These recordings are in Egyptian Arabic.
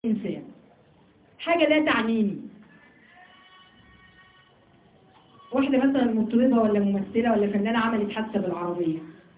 إنسان حاجة لا تعنيني واحدة مثلا مطربة ولا ممثلة ولا فنانة عملت حادثة بالعربية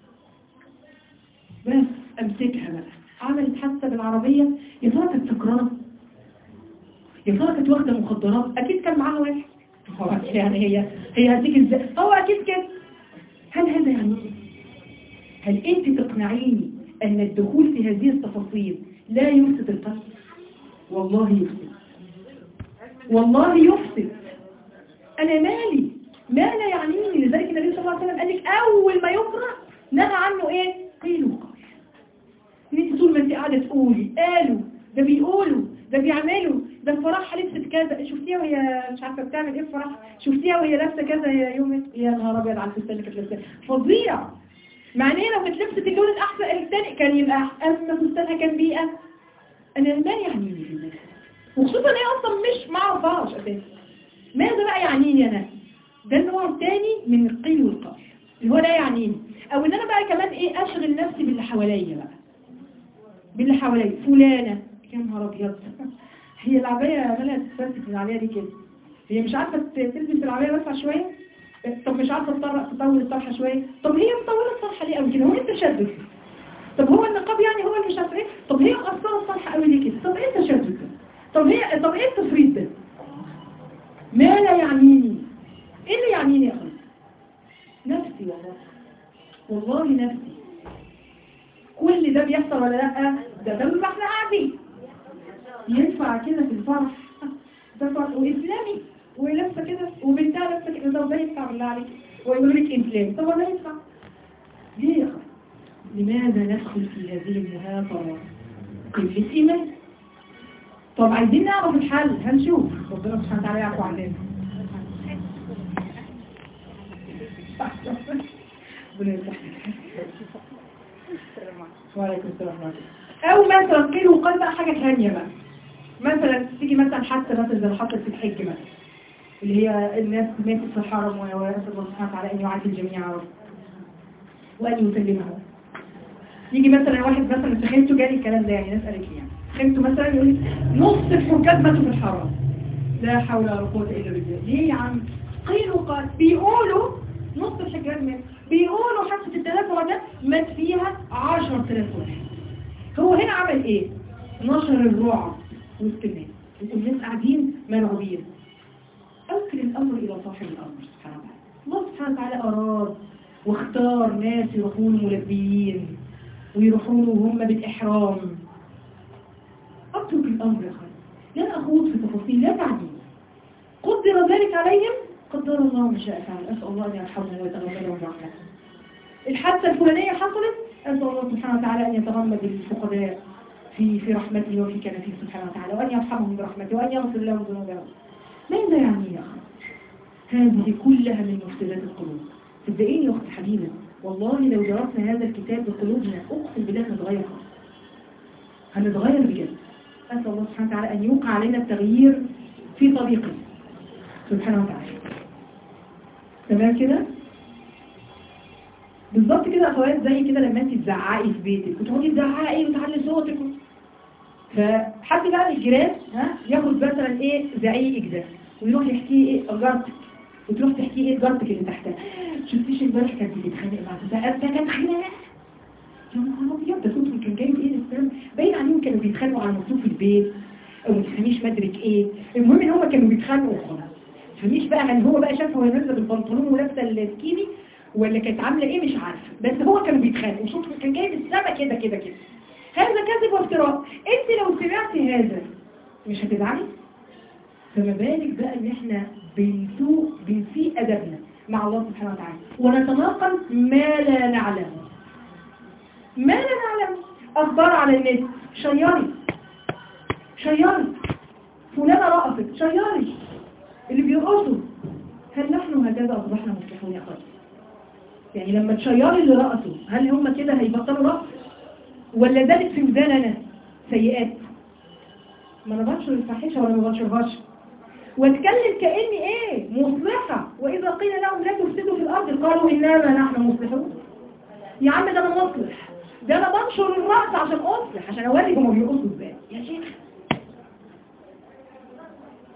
بس أمسكها بقى عملت حادثة بالعربية يا ترى كانت سكرانة يا ترى كانت واخدة مخدرات أكيد كان معاها واحد هو يعني هي هي هتيجي ازاي هو أكيد كده هل هذا يعني هل أنت تقنعيني أن الدخول في هذه التفاصيل لا يفسد القلب والله يفسد والله يفسد أنا مالي ما لا يعنيني لذلك النبي صلى الله عليه وسلم قال لك أول ما يقرأ نهى عنه إيه قيل وقال انت طول ما انت قاعدة تقولي قالوا ده بيقولوا ده بيعملوا ده الفرح لبست كذا شفتيها وهي مش عارفة بتعمل ايه الفرح شفتيها وهي لابسة كذا يا يوم يا نهار ابيض على الفستان اللي كانت لابساه فظيع مع ان هي لو كانت لبست اللون الاحسن الثاني كان يبقى اما فستانها كان بيئة انا ما يعنيني في الناس وخصوصا هي اصلا مش معرفهاش اساسا ماذا بقى يعنيني انا ده النوع الثاني من القيل والقال اللي هو لا يعنيني او ان انا بقى كمان ايه اشغل نفسي باللي حواليا بقى باللي حواليا فلانة يا نهار ابيض هي العباية مالها تتفلسف من العباية دي كده هي مش عارفة تلبس العباية واسعة شوية طب مش عارفة تطرق تطول الطرحة شوية طب هي مطولة الطرحة ليه قوي كده هو ايه التشدد طب هو النقاب يعني هو اللي مش عارفة ايه طب هي مقصرة الطرحة قوي ليه كده طب ايه التشدد ده طب هي طب ايه التفريط ده ما لا يعنيني ايه اللي يعنيني يا اخي نفسي والله والله نفسي كل ده بيحصل ولا لا ده ده ما احنا قاعدين ينفع كده في الفرح ده فرح واسلامي ولابسه كده وبنتها لابسه كده طب ده ينفع بالله عليك ويقول لك اسلام طب ولا ينفع ليه يا اخي لماذا ندخل في هذه المهاتره قله ايمان طب عايزين نعرف الحل هنشوف ربنا سبحانه وتعالى يعفو علينا ربنا يصلح وعليكم السلام ورحمة او مثلا قيل وقال بقى حاجة ثانية بقى مثلا تيجي مثلا حتى مثلا زي حصلت في الحج مثلا اللي هي الناس ماتت في الحرم ويسأل الله سبحانه وتعالى ان يعافي الجميع وان يسلمهم يجي مثلا واحد مثلا تخيلته جالي الكلام ده يعني ناس قالت لي يعني تخيلته مثلا يقول لي نص الحجاج ماتوا في الحرم لا حول ولا قوه الا بالله ليه يا عم قيل وقال بيقولوا نص الحجاج مات بيقولوا حادثه الثلاثه ده مات فيها 10000 واحد هو هنا عمل ايه نشر الرعب وسط الناس الناس قاعدين مرعوبين اوكل الامر الى صاحب الامر سبحانه وتعالى الله سبحانه وتعالى اراد واختار ناس يروحوا له ملبيين ويروحوا له وهم بالاحرام اترك الامر يا خالد لن اخوض في تفاصيل لا تعني قدر ذلك عليهم قدر الله ما شاء فعل اسال الله ان يرحمهم ويتغمدهم برحمته الحادثه الفلانيه حصلت أسأل الله سبحانه وتعالى أن يتغمد الفقداء في في رحمته وفي كنفه سبحانه وتعالى وأن يرحمهم برحمته وأن يغفر لهم ذنوبهم ماذا يعني يا أخي هذه كلها من مفسدات القلوب صدقيني يا أختي حبيبة والله لو درسنا هذا الكتاب بقلوبنا أقسم بالله هنتغير هنتغير بجد أسأل الله سبحانه وتعالى أن يوقع علينا التغيير في طريقه سبحانه وتعالى تمام كده بالظبط كده اخوات زي كده لما انت تزعقي في بيتك وتقعدي تزعقي وتعلي صوتك فحد بقى من الجيران ها ياخد مثلا ايه زعيقك ده ويروح يحكي ايه جارتك وتروح تحكي ايه جارتك اللي تحتها شفتيش امبارح كانت بتتخانق مع ده ده كانت خناقه يا نهار ابيض ده صوتهم كان جاي ايه الاسلام باين عليهم كانوا بيتخانقوا على مصروف البيت او ما تفهميش مدرك ايه المهم ان هم كانوا بيتخانقوا وخلاص ما تفهميش بقى هل هو بقى شافه وهي نازله بالبنطلون ولابسه السكيني ولا كانت عاملة ايه مش عارفة بس هو كانوا بيتخانقوا وصوته كان جاي من السما كده كده كده هذا كذب وافتراء انت لو سمعتي هذا مش هتزعلي فما بالك بقى ان احنا بنسوء بنسيء ادبنا مع الله سبحانه وتعالى ونتناقل ما لا نعلم ما لا نعلم اخبار على النت شيري شيري فلانة رقصت شيري اللي بيرقصوا هل نحن هكذا اصبحنا مصلحون يا اخواتي يعني لما تشيري اللي رقصوا هل هم كده هيبطلوا رقص ولا ذلك في ميزان انا سيئات ما انا بنشر الفاحشه ولا ما بنشرهاش واتكلم كاني ايه مصلحه واذا قيل لهم لا تفسدوا في الارض قالوا انما نحن مصلحون يا عم ده انا مصلح ده انا بنشر الرقص عشان اصلح عشان اوري هم بيرقصوا ازاي يا شيخ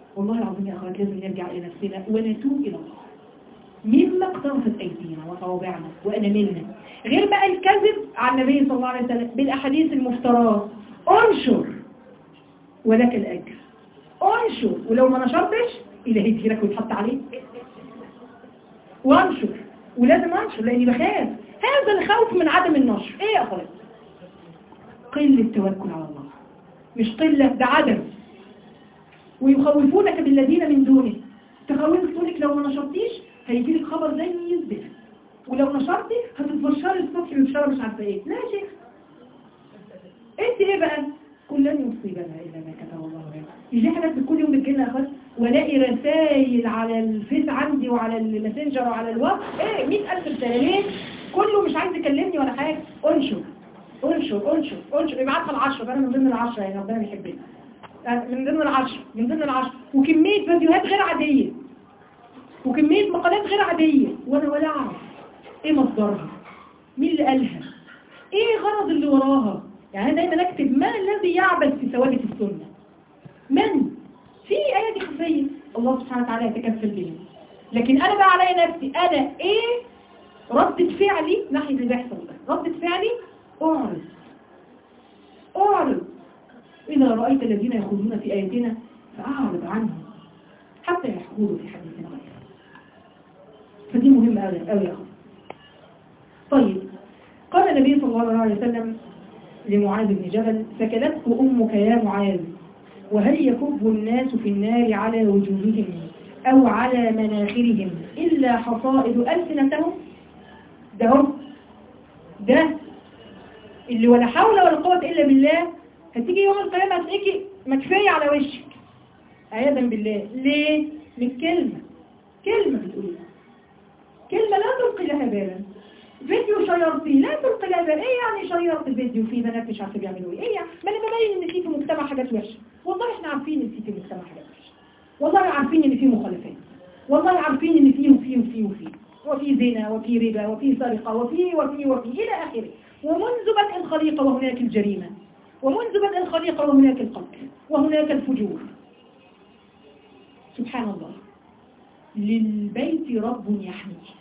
والله العظيم يا اخوات لازم نرجع الى نفسنا ونتوب الى الله مما اقترفت ايدينا وصوابعنا واناملنا غير بقى الكذب على النبي صلى الله عليه وسلم بالاحاديث المفتراه انشر ولك الاجر انشر ولو ما نشرتش الهي يديلك ويتحط عليه وانشر ولازم انشر لاني بخاف هذا الخوف من عدم النشر ايه يا اخوات قله التوكل على الله مش قله ده عدم ويخوفونك بالذين من دونه تخوفك تقولك لو ما نشرتيش هيجي لك خبر زي يثبت ولو نشرتي هتتبشري الصبح ببشاره مش عارفه ايه لا يا شيخ انت ايه بقى كل لن يصيبنا الا ما كتب الله لنا يجي حاجات كل يوم بتجيلنا يا اخوات والاقي رسائل على الفيس عندي وعلى الماسنجر وعلى الواتس ايه 100000 رساله ليه كله مش عايز يكلمني ولا حاجه انشر انشر انشر انشر ابعتها العشرة فانا من ضمن العشرة يعني ربنا بيحبني من ضمن العشرة من ضمن العشرة وكمية فيديوهات غير عادية وكمية مقالات غير عادية وانا ولا اعرف ايه مصدرها مين اللي قالها ايه غرض اللي وراها يعني انا دايما اكتب ما الذي يعبث في ثوابت السنة من في آية دي خفية الله سبحانه وتعالى يتكفل بها لكن انا بقى عليا نفسي انا ايه ردة فعلي ناحية اللي بيحصل ده ردة فعلي اعرض اعرض إذا رأيت الذين يخوضون في آياتنا فأعرض عنهم حتى يحكولوا في حديث غيره فدي مهمة أوي أوي يا أخوة طيب قال النبي صلى الله عليه وسلم لمعاذ بن جبل سكلته أمك يا معاذ وهل يكب الناس في النار على وجوههم أو على مناخرهم إلا حصائد ألسنتهم ده هو ده اللي ولا حول ولا قوة إلا بالله هتيجي يوم القيامة هتلاقيكي مكفية على وشك عياذا بالله ليه؟ من كلمة كلمة بتقوليها كلمة لا تلقي لها بالا فيديو شيرتيه لا تلقي لها بالا ايه يعني شيرت الفيديو فيه بنات مش عارفه بيعملوا ايه ايه يعني ما انا ببين ان في في المجتمع حاجات وحشه والله احنا عارفين ان في في المجتمع حاجات وحشه والله عارفين ان في مخالفات والله عارفين ان في وفي وفي وفي وفي زنا وفي ربا وفي سرقة وفي وفي وفي إلى آخره ومنذ بدء الخليقة وهناك الجريمة ومنذ بدء الخليقة وهناك القتل وهناك الفجور سبحان الله للبيت رب يحميه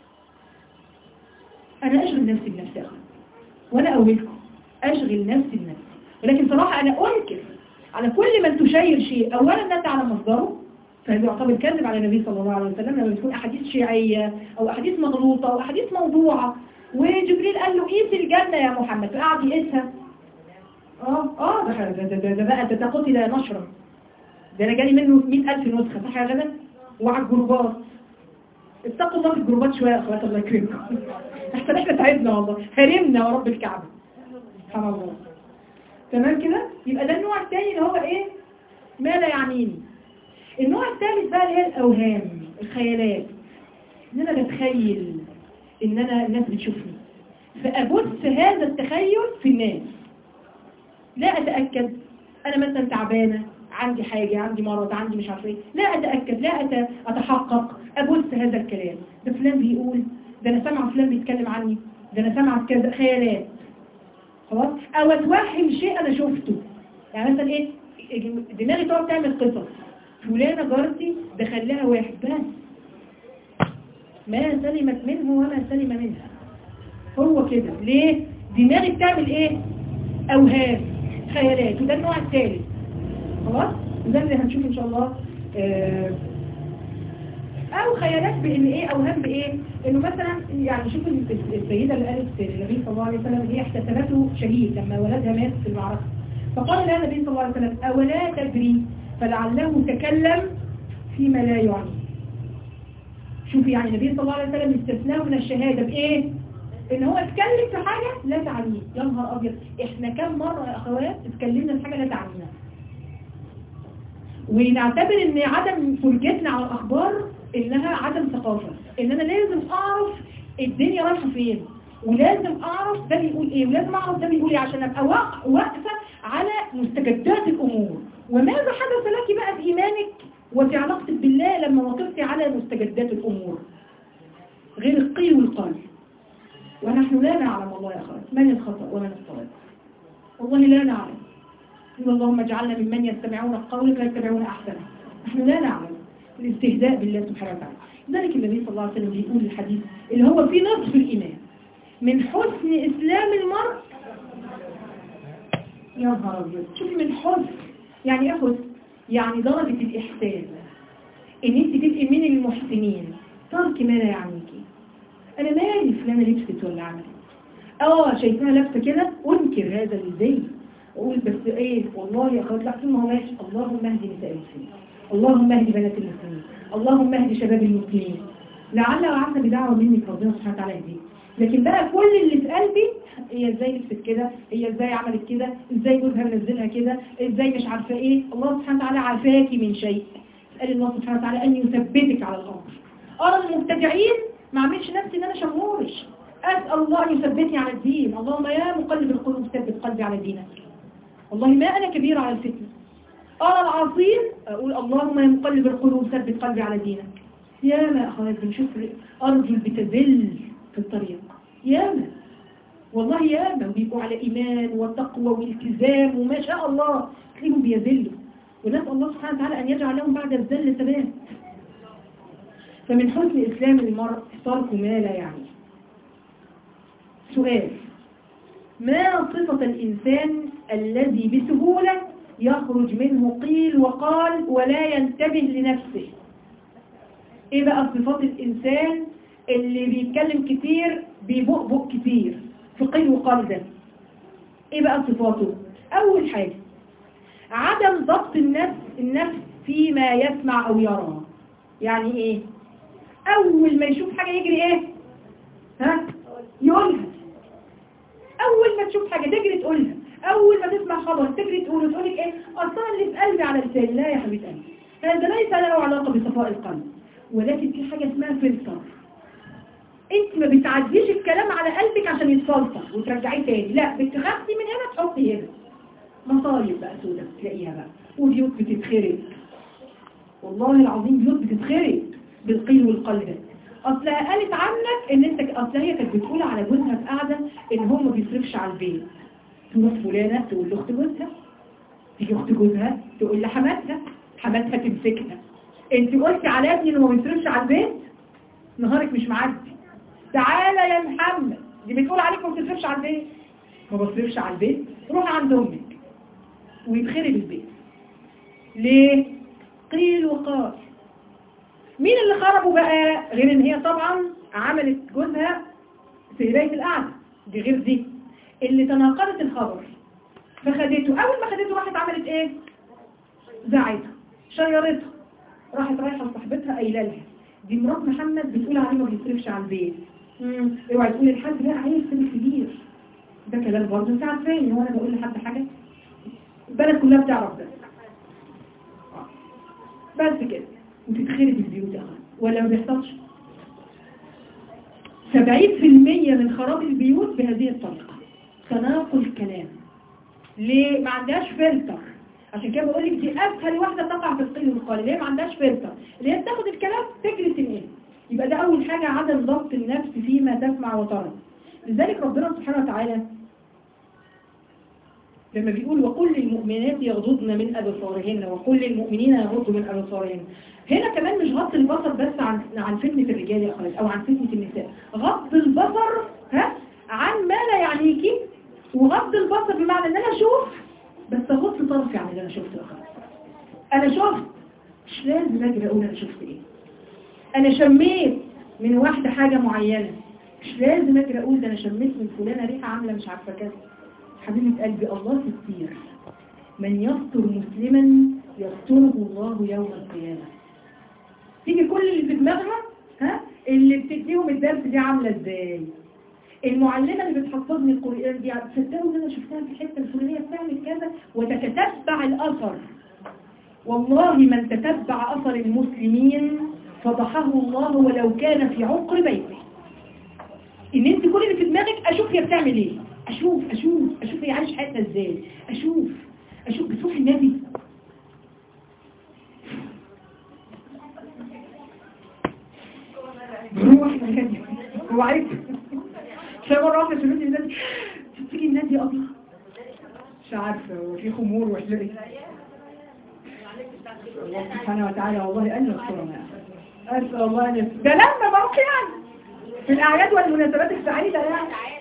أنا أشغل نفسي بنفسي أخي وأنا أولكم أشغل نفسي بنفسي ولكن صراحة أنا أنكر على كل من تشير شيء أولا لا تعلم مصدره فهذا يعتبر كذب على النبي صلى الله عليه وسلم لما تكون أحاديث شيعية أو أحاديث مغلوطة أو أحاديث موضوعة وجبريل قال له قيس الجنة يا محمد فقعد يقيسها اه اه ده ده ده, ده بقى ده قتل نشرا ده انا جالي منه 100000 نسخة صح يا غدا وعلى الجروبات اتقوا الله في الجروبات شوية يا اخوات الله يكرمكم احسن احنا تعبنا والله هرمنا ورب الكعبة سبحان الله تمام كده يبقى ده النوع الثاني اللي هو ايه ما لا يعنيني النوع الثالث بقى اللي هي الاوهام الخيالات ان انا بتخيل ان انا الناس بتشوفني فابث هذا التخيل في الناس لا اتاكد انا مثلا تعبانه عندي حاجه عندي مرض عندي مش عارفه ايه لا اتاكد لا أت... اتحقق ابث هذا الكلام ده فلان بيقول ده انا سامعه فلان بيتكلم عني ده انا سامعه كذا خيالات خلاص او اتوهم شيء انا شفته يعني مثلا ايه دماغي تقعد تعمل قصص فلانه جارتي دخل لها واحد بس ما سلمت منه وما سلم منها هو كده ليه دماغي بتعمل ايه اوهام خيالات وده النوع الثالث خلاص وده اللي هنشوف ان شاء الله آه او خيالات بان ايه اوهام بايه انه مثلا يعني شوف السيده اللي قالت النبي صلى الله عليه وسلم هي احتسبته شهيد لما ولدها مات في المعركه فقال لها النبي صلى الله عليه وسلم اولا تدري فلعله تكلم فيما لا يعني شوف يعني النبي صلى الله عليه وسلم استثناه من الشهاده بايه ان هو اتكلم في حاجه لا تعنيه يا نهار ابيض احنا كم مره يا اخوات اتكلمنا في حاجه لا تعنينا ونعتبر ان عدم فرجتنا على الاخبار انها عدم ثقافة ان انا لازم اعرف الدنيا رايحة فين ولازم اعرف ده بيقول ايه ولازم اعرف ده بيقول ايه عشان ابقى واقفة على مستجدات الامور وماذا حدث لك بقى في ايمانك وفي علاقتك بالله لما وقفت على مستجدات الامور غير القيل والقال ونحن لا نعلم والله يا اخوات من الخطأ ومن الصواب والله لا نعلم اللهم اجعلنا ممن يستمعون القول فيتبعون احسنه نحن لا نعلم الاستهزاء بالله سبحانه وتعالى ذلك النبي صلى الله عليه وسلم بيقول الحديث اللي هو في نصف الإيمان من حسن إسلام المرء يا نهار أبيض شوفي من حسن يعني ايه حسن يعني درجة الإحسان إن أنت تبقي من المحسنين ترك ما لا يعنيكي أنا مالي فلانة لبست ولا عملت اه شايفاها لابسه كده انكر هذا الزي اقول بس ايه والله يا اخوات لا طول ما هو ماشي اللهم اهدي نساء المسلمين اللهم اهدي بنات المسلمين اللهم اهدي شباب المسلمين لعل وعسى بدعوه منك ربنا سبحانه وتعالى يهديه لكن بقى كل اللي في قلبي هي ازاي لبست كده هي ازاي عملت كده ازاي جوزها منزلها كده ازاي مش عارفه ايه الله سبحانه وتعالى عافاكي من شيء اسال الله سبحانه وتعالى ان يثبتك على الامر ارى المبتدعين ما اعملش نفسي ان انا شمورش أسأل الله أن يثبتني على الدين اللهم يا مقلب القلوب ثبت قلبي على دينك والله ما أنا كبير على الفتنة أرى العصير أقول اللهم يا مقلب القلوب ثبت قلبي على دينك يا ما أخوات بنشوف أرجل بتذل في الطريق يا ما والله يا ما وبيبقوا على إيمان وتقوى والتزام وما شاء الله تلاقيهم بيذلوا ونسأل الله سبحانه وتعالى أن يجعل لهم بعد الذل ثبات فمن حسن إسلام المرء ترك ما لا يعنيه سؤال ما صفة الإنسان الذي بسهولة يخرج منه قيل وقال ولا ينتبه لنفسه ايه بقى صفات الإنسان اللي بيتكلم كتير بيبقبق كتير في قيل وقال ده ايه بقى صفاته اول حاجة عدم ضبط النفس النفس فيما يسمع او يرى يعني ايه اول ما يشوف حاجة يجري ايه ها يقولها اول ما تشوف حاجة تجري تقولها اول ما تسمع خبر تجري تقول وتقولك ايه اصلا اللي في قلبي على لساني لا يا حبيب قلبي هذا ليس له علاقة بصفاء القلب ولكن في حاجة اسمها فلتر انت ما بتعديش الكلام على قلبك عشان يتفلتر وترجعيه تاني لا بتخفي من هنا تحطي هنا مصايب بقى سودة تلاقيها بقى وبيوت بتتخرب والله العظيم بيوت بتتخرب بالقيل والقلب ده اصلها قالت عنك ان انت اصل هي كانت بتقول على جوزها في قاعده ان هو ما بيصرفش على البيت تروح فلانه تقول لاخت جوزها تيجي اخت جوزها تقول لحماتها حماتها تمسكها انت قلتي على ابني انه ما بيصرفش على البيت نهارك مش معدي تعالى يا محمد دي بتقول عليك ما بتصرفش على البيت ما بصرفش على البيت روح عند امك ويتخرب البيت ليه قيل وقال مين اللي خربوا بقى غير ان هي طبعا عملت جوزها في قرايه القعده دي غير دي اللي تناقضت الخبر فخدته اول ما خدته راحت عملت ايه زعتها شيرتها راحت رايحه لصاحبتها قايله لها دي مرات محمد بتقول عليه ما بيصرفش على البيت امم اوعي تقولي لحد لا عايز فلوس كبير ده كلام برضه انت عارفاني هو انا بقول لحد حاجه البلد كلها بتعرف ده بس كده وتتخرب البيوت يا اخوان ولا ما بيحصلش 70% من خراب البيوت بهذه الطريقه تناقل كلام ليه ما عندهاش فلتر عشان كده بقول لك دي اسهل واحده تقع في القيل والقال ليه ما عندهاش فلتر اللي هي بتاخد الكلام تجري تنقل يبقى ده اول حاجه عدم ضبط النفس فيما تسمع وترى لذلك ربنا سبحانه وتعالى لما بيقول وقل للمؤمنات يغضضن من أبصارهن وقل للمؤمنين يغضوا من أبصارهن هنا كمان مش غض البصر بس عن عن فتنة الرجال يا أخوات أو عن فتنة النساء غض البصر ها عن ما لا يعنيكي وغض البصر بمعنى ان انا اشوف بس اغض طرفي عن اللي انا شفته يا أخوات انا شفت مش لازم اجري اقول انا شفت ايه انا شميت من واحدة حاجة معينة مش لازم اجري اقول ده انا شميت من فلانة ريحة عاملة مش عارفة كذا حبيبة قلبي الله ستير من يستر مسلما يستره الله يوم القيامة تيجي كل اللي في دماغها ها اللي بتديهم الدرس دي عاملة ازاي المعلمة اللي بتحفظني القرآن دي تصدقوا ان انا شفتها في الحتة الفلانية بتعمل كذا وتتتبع الأثر والله من تتبع أثر المسلمين فضحه الله ولو كان في عقر بيته ان انت كل اللي في دماغك اشوف هي بتعمل ايه اشوف اشوف اشوف هي عايش حياتها ازاي اشوف اشوف بتروح النبي بروح النادي هو عارف شايف مرة واحدة شلوت النادي تيجي النادي أطلع مش عارفة وفي خمور وحلقي الله سبحانه وتعالى والله أن يذكرنا أسأل الله أن يذكرنا ده لما بروح يعني في الأعياد والمناسبات السعيدة يعني